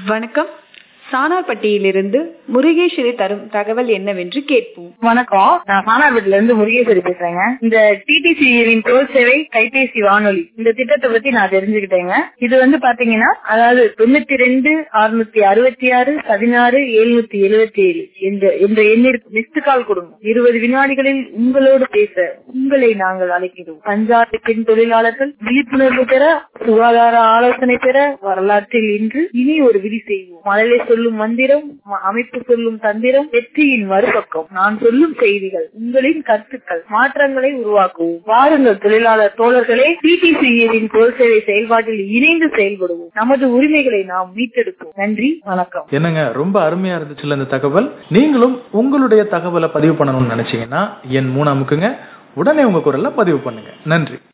வணக்கம் சானார்பட்டியிலிருந்து முருகேஸ்வரி தரும் தகவல் என்னவென்று கேட்போம் வணக்கம் நான் சானார்பேட்டில இருந்து முருகேஸ்வரி பேசுறேங்க இந்த டிடிசியின் தோல் சேவை கைபேசி வானொலி இந்த திட்டத்தை பத்தி நான் தெரிஞ்சுக்கிட்டேங்க இது வந்து பாத்தீங்கன்னா அதாவது தொண்ணூத்தி ரெண்டு அறுநூத்தி அறுபத்தி ஆறு பதினாறு எழுநூத்தி எழுபத்தி ஏழு என்ற என்ற எண்ணிற்கு மிஸ்டு கால் கொடுங்க இருபது வினாடிகளில் உங்களோடு பேச உங்களை நாங்கள் அழைக்கிறோம் பஞ்சாயத்து பெண் தொழிலாளர்கள் விழிப்புணர்வு பெற சுகாதார ஆலோசனை பெற வரலாற்றில் இன்று இனி ஒரு விதி செய்வோம் மழலை சொல்லும் மந்திரம் ம- அமைப்பு சொல்லும் தந்திரம் வெற்றியின் மறுபக்கம் நான் சொல்லும் செய்திகள் உங்களின் கருத்துக்கள் மாற்றங்களை உருவாக்குவோம் வாருங்கள் தொழிலாளர் தோழர்களே டிடிசியின் பொது சேவை செயல்பாட்டில் இணைந்து செயல்படுவோம் நமது உரிமைகளை நாம் மீட்டெடுப்போம் நன்றி வணக்கம் என்னங்க ரொம்ப அருமையா இருந்துச்சுல்ல இந்த தகவல் நீங்களும் உங்களுடைய தகவலை பதிவு பண்ணணும்னு நினைச்சீங்கன்னா என் மூணு அமுக்குங்க உடனே உங்க குரல்ல பதிவு பண்ணுங்க நன்றி